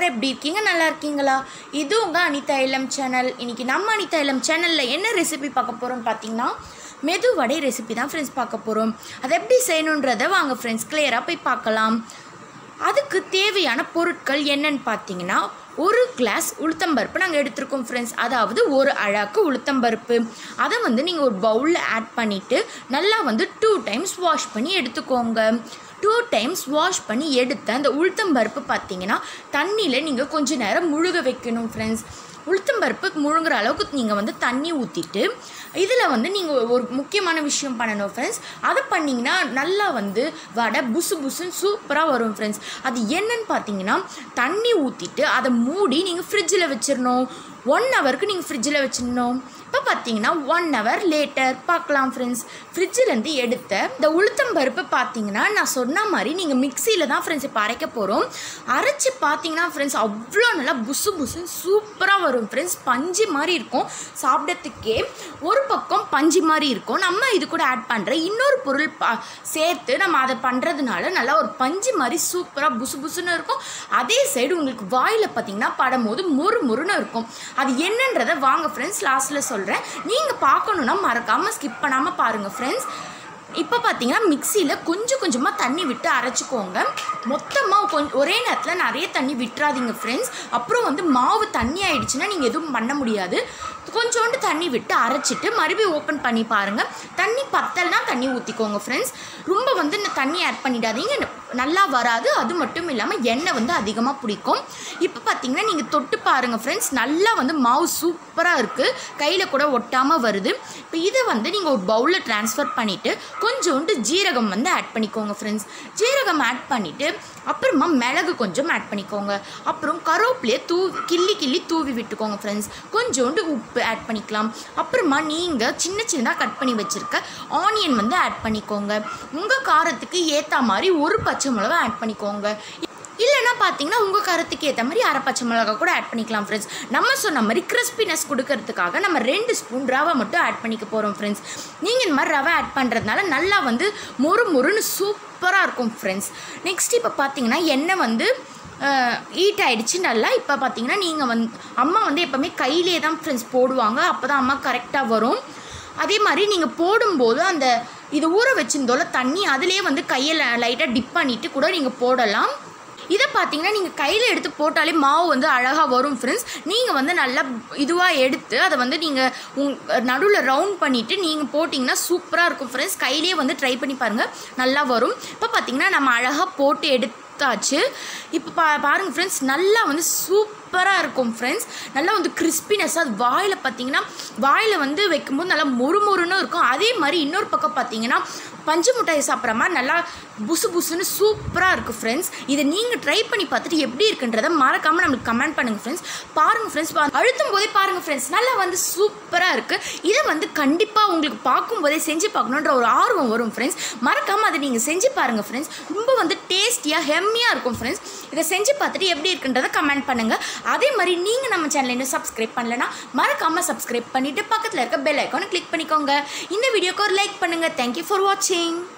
எல்லாரும் எப்படி இருக்கீங்க நல்லா இருக்கீங்களா இது உங்கள் அனிதா இளம் சேனல் இன்னைக்கு நம்ம அனிதா இளம் சேனலில் என்ன ரெசிபி பார்க்க போகிறோம்னு பார்த்தீங்கன்னா மெது வடை ரெசிபி தான் ஃப்ரெண்ட்ஸ் பார்க்க போகிறோம் அதை எப்படி செய்யணுன்றதை வாங்க ஃப்ரெண்ட்ஸ் கிளியராக போய் பார்க்கலாம் அதுக்கு தேவையான பொருட்கள் என்னன்னு பார்த்தீங்கன்னா ஒரு கிளாஸ் உளுத்தம்பருப்பு நாங்கள் எடுத்திருக்கோம் ஃப்ரெண்ட்ஸ் அதாவது ஒரு அழாக்கு உளுத்தம்பருப்பு அதை வந்து நீங்கள் ஒரு பவுலில் ஆட் பண்ணிவிட்டு நல்லா வந்து டூ டைம்ஸ் வாஷ் பண்ணி எடுத்துக்கோங்க டூ டைம்ஸ் வாஷ் பண்ணி எடுத்த அந்த உளுத்தம்பருப்பு பார்த்தீங்கன்னா தண்ணியில் நீங்கள் கொஞ்ச நேரம் முழுக வைக்கணும் ஃப்ரெண்ட்ஸ் உளுத்தம்பருப்பு முழுங்குற அளவுக்கு நீங்கள் வந்து தண்ணி ஊற்றிட்டு இதில் வந்து நீங்கள் ஒரு முக்கியமான விஷயம் பண்ணணும் ஃப்ரெண்ட்ஸ் அதை பண்ணிங்கன்னா நல்லா வந்து வடை புசு புசுன்னு சூப்பராக வரும் ஃப்ரெண்ட்ஸ் அது என்னன்னு பார்த்தீங்கன்னா தண்ணி ஊற்றிட்டு அதை மூடி நீங்கள் ஃப்ரிட்ஜில் வச்சிடணும் ஒன் ஹவருக்கு நீங்கள் ஃப்ரிட்ஜில் வச்சிடணும் இப்போ பார்த்தீங்கன்னா ஒன் ஹவர் லேட்டர் பார்க்கலாம் ஃப்ரெண்ட்ஸ் ஃப்ரிட்ஜிலேருந்து எடுத்த இந்த உளுத்தம் பருப்பு பார்த்தீங்கன்னா நான் சொன்ன மாதிரி நீங்கள் மிக்சியில் தான் ஃப்ரெண்ட்ஸ் இப்போ அரைக்க போகிறோம் அரைச்சி பார்த்தீங்கன்னா ஃப்ரெண்ட்ஸ் அவ்வளோ நல்லா புசு புசுன்னு சூப்பராக வரும் ஃப்ரெண்ட்ஸ் பஞ்சு மாதிரி இருக்கும் சாப்பிடறதுக்கே ஒரு பக்கம் பஞ்சு மாதிரி இருக்கும் நம்ம இது கூட ஆட் பண்ணுற இன்னொரு பொருள் பா சேர்த்து நம்ம அதை பண்ணுறதுனால நல்லா ஒரு பஞ்சு மாதிரி சூப்பராக புசு புசுன்னு இருக்கும் அதே சைடு உங்களுக்கு வாயில் பார்த்தீங்கன்னா படும்போது மொறு மொறுன்னு இருக்கும் அது என்னன்றதை வாங்க ஃப்ரெண்ட்ஸ் லாஸ்ட்டில் சொல்கிறேன் நீங்கள் பார்க்கணுன்னா மறக்காமல் ஸ்கிப் பண்ணாமல் பாருங்கள் ஃப்ரெண்ட்ஸ் இப்போ பார்த்தீங்கன்னா மிக்சியில் கொஞ்சம் கொஞ்சமாக தண்ணி விட்டு அரைச்சிக்கோங்க மொத்தமாக கொஞ்சம் ஒரே நேரத்தில் நிறைய தண்ணி விட்டுறாதீங்க ஃப்ரெண்ட்ஸ் அப்புறம் வந்து மாவு தண்ணி ஆயிடுச்சுன்னா நீங்கள் எதுவும் பண்ண முடியாது கொஞ்சோண்டு தண்ணி விட்டு அரைச்சிட்டு மறுபடியும் ஓப்பன் பண்ணி பாருங்கள் தண்ணி பத்தல்னா தண்ணி ஊற்றிக்கோங்க ஃப்ரெண்ட்ஸ் ரொம்ப வந்து இந்த தண்ணி ஆட் பண்ணிடாதீங்க நல்லா வராது அது மட்டும் இல்லாமல் எண்ணெய் வந்து அதிகமாக பிடிக்கும் இப்போ பார்த்தீங்கன்னா நீங்கள் தொட்டு பாருங்கள் ஃப்ரெண்ட்ஸ் நல்லா வந்து மாவு சூப்பராக இருக்குது கையில் கூட ஒட்டாமல் வருது இப்போ இதை வந்து நீங்கள் ஒரு பவுலில் ட்ரான்ஸ்ஃபர் பண்ணிவிட்டு கொஞ்சோண்டு ஜீரகம் வந்து ஆட் பண்ணிக்கோங்க ஃப்ரெண்ட்ஸ் ஜீரகம் ஆட் பண்ணிவிட்டு அப்புறமா மிளகு கொஞ்சம் ஆட் பண்ணிக்கோங்க அப்புறம் கருவேப்பிலையை தூ கிள்ளி கிள்ளி தூவி விட்டுக்கோங்க ஃப்ரெண்ட்ஸ் கொஞ்சோண்டு உப்பு ஆட் பண்ணிக்கலாம் அப்புறமா நீங்கள் சின்ன சின்னதாக கட் பண்ணி வச்சுருக்க ஆனியன் வந்து ஆட் பண்ணிக்கோங்க உங்கள் காரத்துக்கு ஏற்ற மாதிரி ஒரு பச்சை மிளகா ஆட் பண்ணிக்கோங்க இல்லைன்னா பார்த்தீங்கன்னா உங்கள் கருத்துக்கு ஏற்ற மாதிரி அரை பச்சை மிளகா கூட ஆட் பண்ணிக்கலாம் ஃப்ரெண்ட்ஸ் நம்ம சொன்ன மாதிரி கிறிஸ்பினஸ் கொடுக்கறதுக்காக நம்ம ரெண்டு ஸ்பூன் ரவை மட்டும் ஆட் பண்ணிக்க போகிறோம் ஃப்ரெண்ட்ஸ் நீங்கள் இந்த மாதிரி ரவை ஆட் பண்ணுறதுனால நல்லா வந்து மொறு மொறுன்னு சூப்பராக இருக்கும் ஃப்ரெண்ட்ஸ் நெக்ஸ்ட் இப்போ பார்த்தீங்கன்னா எண்ணெய் வந்து ஹீட் ஆகிடுச்சு நல்லா இப்போ பார்த்தீங்கன்னா நீங்கள் வந்து அம்மா வந்து எப்போவுமே கையிலே தான் ஃப்ரெண்ட்ஸ் போடுவாங்க அப்போ தான் அம்மா கரெக்டாக வரும் அதே மாதிரி நீங்கள் போடும்போது அந்த இது ஊற வச்சிருந்தோல தண்ணி அதிலே வந்து கையில் லைட்டாக டிப் பண்ணிவிட்டு கூட நீங்கள் போடலாம் இதை பார்த்தீங்கன்னா நீங்கள் கையில் எடுத்து போட்டாலே மாவு வந்து அழகாக வரும் ஃப்ரெண்ட்ஸ் நீங்கள் வந்து நல்லா இதுவாக எடுத்து அதை வந்து நீங்கள் உங் நடுவில் ரவுண்ட் பண்ணிவிட்டு நீங்கள் போட்டிங்கன்னா சூப்பராக இருக்கும் ஃப்ரெண்ட்ஸ் கையிலேயே வந்து ட்ரை பண்ணி பாருங்கள் நல்லா வரும் இப்போ பார்த்தீங்கன்னா நம்ம அழகாக போட்டு எடுத்தாச்சு இப்போ பா பாருங்கள் ஃப்ரெண்ட்ஸ் நல்லா வந்து சூப்பராக இருக்கும் ஃப்ரெண்ட்ஸ் நல்லா வந்து கிறிஸ்பினஸ் அது வாயில் பார்த்தீங்கன்னா வாயில் வந்து வைக்கும்போது நல்லா மொறு மொறுன்னு இருக்கும் அதே மாதிரி இன்னொரு பக்கம் பார்த்தீங்கன்னா பஞ்சு மிட்டாய் சாப்பிட்ற மாதிரி நல்லா புசு புசுன்னு சூப்பராக இருக்குது ஃப்ரெண்ட்ஸ் இதை நீங்கள் ட்ரை பண்ணி பார்த்துட்டு எப்படி இருக்குன்றதை மறக்காமல் நம்மளுக்கு கமெண்ட் பண்ணுங்கள் ஃப்ரெண்ட்ஸ் பாருங்கள் ஃப்ரெண்ட்ஸ் அழுத்தும் போதே பாருங்கள் ஃப்ரெண்ட்ஸ் நல்லா வந்து சூப்பராக இருக்குது இதை வந்து கண்டிப்பாக உங்களுக்கு பார்க்கும்போதே செஞ்சு பார்க்கணுன்ற ஒரு ஆர்வம் வரும் ஃப்ரெண்ட்ஸ் மறக்காமல் அதை நீங்கள் செஞ்சு பாருங்கள் ஃப்ரெண்ட்ஸ் ரொம்ப வந்து டேஸ்டியாக ஹெம்மியாக இருக்கும் ஃப்ரெண்ட்ஸ் இதை செஞ்சு பார்த்துட்டு எப்படி இருக்குன்றதை கமெண்ட் பண்ணுங்கள் அதே மாதிரி நீங்கள் நம்ம சேனலை இன்னும் சப்ஸ்கிரைப் பண்ணலன்னா மறக்காமல் சப்ஸ்கிரைப் பண்ணிவிட்டு பக்கத்தில் இருக்க பெல் ஐக்கானை கிளிக் பண்ணிக்கோங்க இந்த வீடியோக்கு ஒரு லைக் பண்ணுங்கள் தேங்க்யூ ஃபார் வாட்சிங்